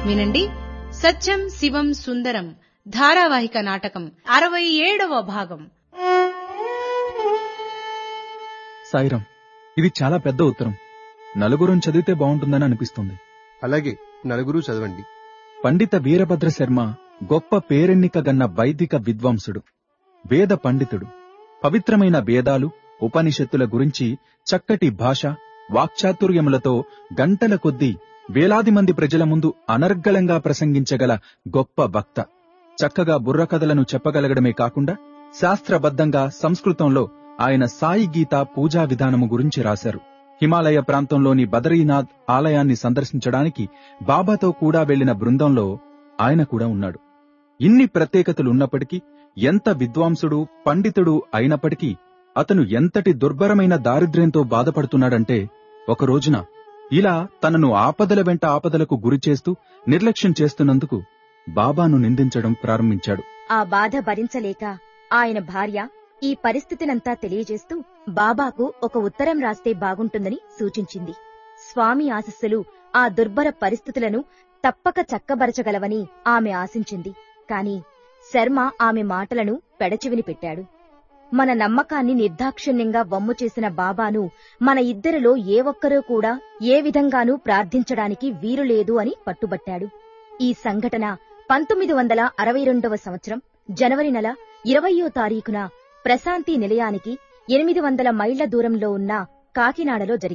వినండి సత్యం శివం సుందరం ధారావాహిక నాటకం అరవై ఏడవ భాగం సాయిరం ఇది చాలా పెద్ద ఉత్తరం నలుగురం చదివితే బాగుంటుందని అనిపిస్తుంది అలాగే నలుగురు చదవండి పండిత వీరభద్ర శర్మ గొప్ప పేరెన్నిక గన్న వైదిక విద్వాంసుడు వేద పండితుడు పవిత్రమైన వేదాలు ఉపనిషత్తుల గురించి చక్కటి భాష వాక్చాతుర్యములతో గంటల కొద్దీ వేలాది మంది ప్రజల ముందు అనర్గళంగా ప్రసంగించగల గొప్ప వక్త చక్కగా బుర్రకథలను చెప్పగలగడమే కాకుండా శాస్త్రబద్ధంగా సంస్కృతంలో ఆయన సాయి గీత పూజా విధానము గురించి రాశారు హిమాలయ ప్రాంతంలోని బదరీనాథ్ ఆలయాన్ని సందర్శించడానికి బాబాతో కూడా వెళ్లిన బృందంలో ఆయన కూడా ఉన్నాడు ఇన్ని ప్రత్యేకతలున్నప్పటికీ ఎంత విద్వాంసుడు పండితుడు అయినప్పటికీ అతను ఎంతటి దుర్భరమైన దారిద్ర్యంతో బాధపడుతున్నాడంటే ఒక రోజున ఇలా తనను ఆపదల వెంట ఆపదలకు గురిచేస్తూ నిర్లక్ష్యం చేస్తున్నందుకు బాబాను నిందించడం ప్రారంభించాడు ఆ బాధ భరించలేక ఆయన భార్య ఈ పరిస్థితినంతా తెలియజేస్తూ బాబాకు ఒక ఉత్తరం రాస్తే బాగుంటుందని సూచించింది స్వామి ఆశస్సులు ఆ దుర్భర పరిస్థితులను తప్పక చక్కబరచగలవని ఆమె ఆశించింది కాని శర్మ ఆమె మాటలను పెడచెవిని పెట్టాడు మన నమ్మకాన్ని నిర్దాక్షిణ్యంగా వమ్ము చేసిన బాబాను మన ఇద్దరిలో ఏ ఒక్కరూ కూడా ఏ విధంగానూ ప్రార్థించడానికి వీలులేదు అని పట్టుబట్టాడు ఈ సంఘటన పంతొమ్మిది వందల అరవై రెండవ సంవత్సరం జనవరి నెల ఇరవయో తారీఖున ప్రశాంతి నిలయానికి ఎనిమిది వందల మైళ్ల దూరంలో ఉన్న కాకినాడలో జరిగింది